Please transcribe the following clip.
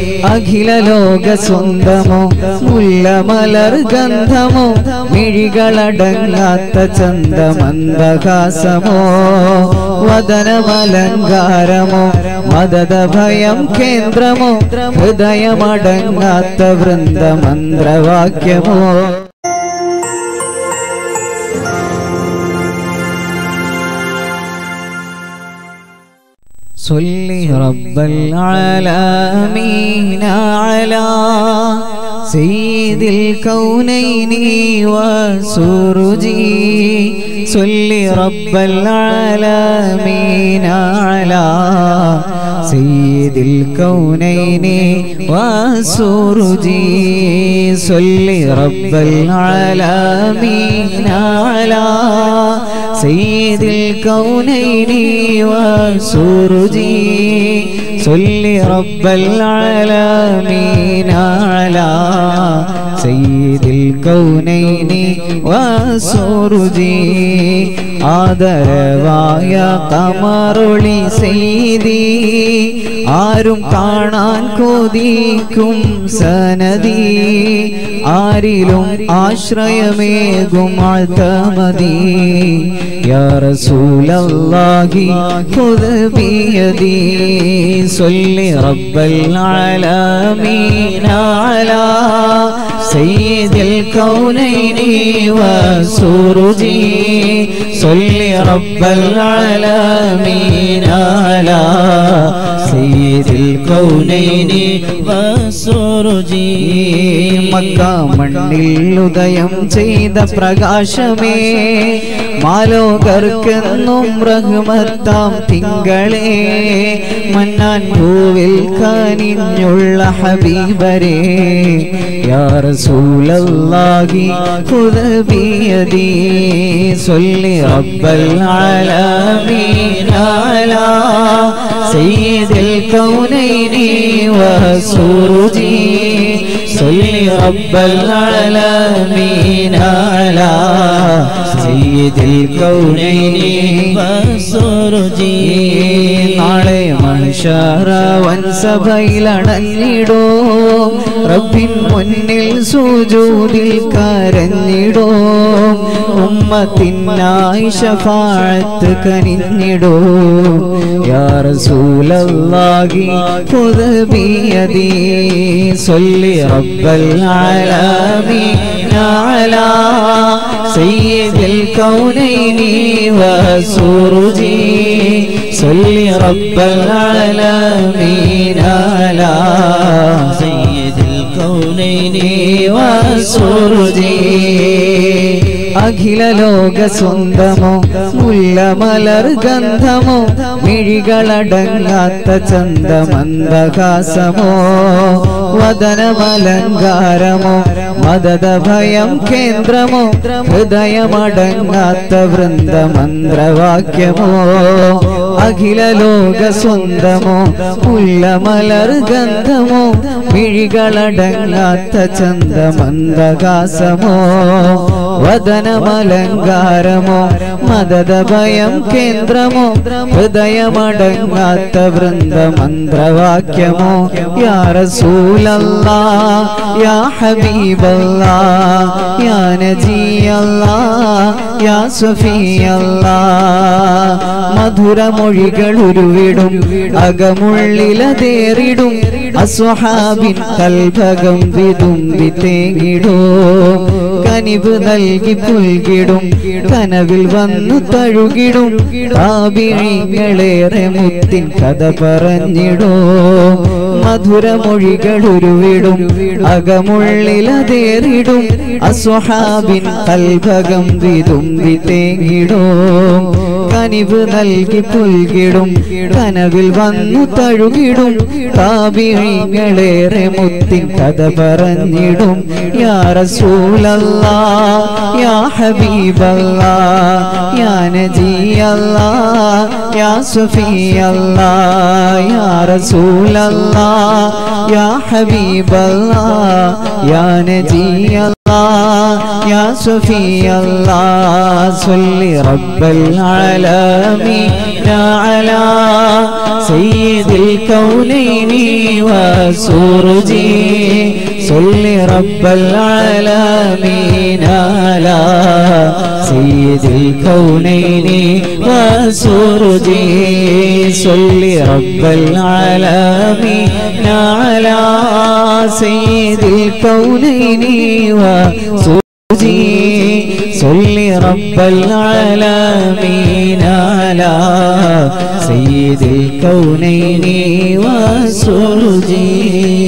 അഖില ലോക സ്വന്തമോ മുല്ലമലർ ഗന്ധമോ മിഴികളടങ്ങാത്ത ചന്തമന്ദഹാസമോ വദനമലങ്കാരമോ മദത ഭയം കേന്ദ്രമോ ഹൃദയമടങ്ങാത്ത വൃന്ദമന്ത്രവാക്യമോ صل رب العالمين على سيد الكونين وسرجي صل رب العالمين على سيد الكونين وسرجي صل رب العالمين على سيد الكونين وسرجي صل رب العالمين على سيد الكونين وسرجي ആദരവായ കമറുളി ചെയ്തി ആരും കാണാൻ കൊതിക്കും സനദി ആരിലും ആശ്രയമേകും ആഴ്ത്തമതി യാ റസൂലല്ലാഹി ഖുദ് ബിയദി സ്വല്ലി റബ്ബൽ ആലമീന അലാ സയ്യിദിൽ കൗനൈനി വസുറുജി സ്വല്ലി റബ്ബൽ ആലമീന അലാ സയ്യിദിൽ കൗനൈനി വസുറുജി മക്ക മണ്ണിൽ ഉദയം ചെയ്ത പ്രകാശമേ മാലോകർക്കെന്നും റഹ്മത്താം തിങ്കളെ മന്നാൻ ഭൂവിൽ കനിഞ്ഞുള്ള ഹബീബരെ യാ റസൂലല്ലാഹി ഖുദ് ബിയദി സ്വല്ലി റബ്ബൽ ആലമീൻ അലാ സയ്യിദിൽ കൗനൈനി വസുറുജി صلي رب العالمين على سيد الكونين وسرجي നാളെ മനുഷ്യറവൻ സഭയിലടഞ്ഞിടോ റബ്ബിൻ മുന്നിൽ സൂജൂതിൽ കരഞ്ഞിടോ ഉമ്മത്തിനായി ഷഫാഴത്ത് കനിഞ്ഞിടോ യാ റസൂലല്ലാഹി ഖുദ് ബിയദി സ്വല്ലി റബ്ബൽ ആലമീൻ അലാ സയ്യിദിൽ കൗനൈനി വസുറുജി صلي رب العالمين على سيد الكونين والسرجي അഖില ലോക സ്വന്തമോ മുല്ലമലർ ഗന്ധമോ മിഴികളടങ്ങാത്ത ചന്തമന്ദഹാസമോ വദനമലങ്കാരമോ മദത ഭയം കേന്ദ്രമോ ഹൃദയമടങ്ങാത്ത വൃന്ദമന്ത്രവാക്യമോ അഖില ലോക സ്വന്തമോ മുല്ലമലർ ഗന്ധമോ മിഴികളടങ്ങാത്ത ചന്തമന്ദഹാസമോ വദനമലങ്കാരമോ മദത ഭയം കേന്ദ്രമോ ഹൃദയമടങ്ങാത്ത വൃന്ദമന്ത്രവാക്യമോ യാ റസൂലല്ലാ യാ ഹബീബല്ലാ യാ നജിയല്ലാ യാ സഫിയല്ലാ മധുരമൊഴികൾ ഉരുവിടും അകമുള്ളിലതേറിടും അസ്വഹാബിൻ കൽഭകം വിതുമ്പി തേങ്ങിടും കനിവ് നൽകി പുൽകിടും കനവിൽ വന്നു തഴുകിടും താപിഴിങ്ങളേറെ മുത്തിൻ കഥ പറഞ്ഞിടോ മധുരമൊഴികൾ ഉരുവിടും അകമുള്ളിലതേറിടും അസ്വഹാബിൻ കൽഭകം വിതുമ്പി തേങ്ങിടോ കനിവ് നൽകി പുൽകിടും കനവിൽ വന്നു തഴുകിടും താപിഴിങ്ങളേറെ മുത്തിൻ കഥ പറഞ്ഞിടും യാ റസൂലല്ലാ യാ ഹബീബല്ലാ യാ നജിയല്ലാ യാ സഫിയല്ലാ യാ റസൂലല്ലാ യാ ഹബീബല്ലാ യാ നജിയല്ലാ يا صفي الله صل رب العالمين على سيد الكونين وسرجي صل رب العالمين على سيد الكونين وسرجي صل رب العالمين على سيد الكونين وسرجي صل رب العالمين على سيد الكونين وسرجي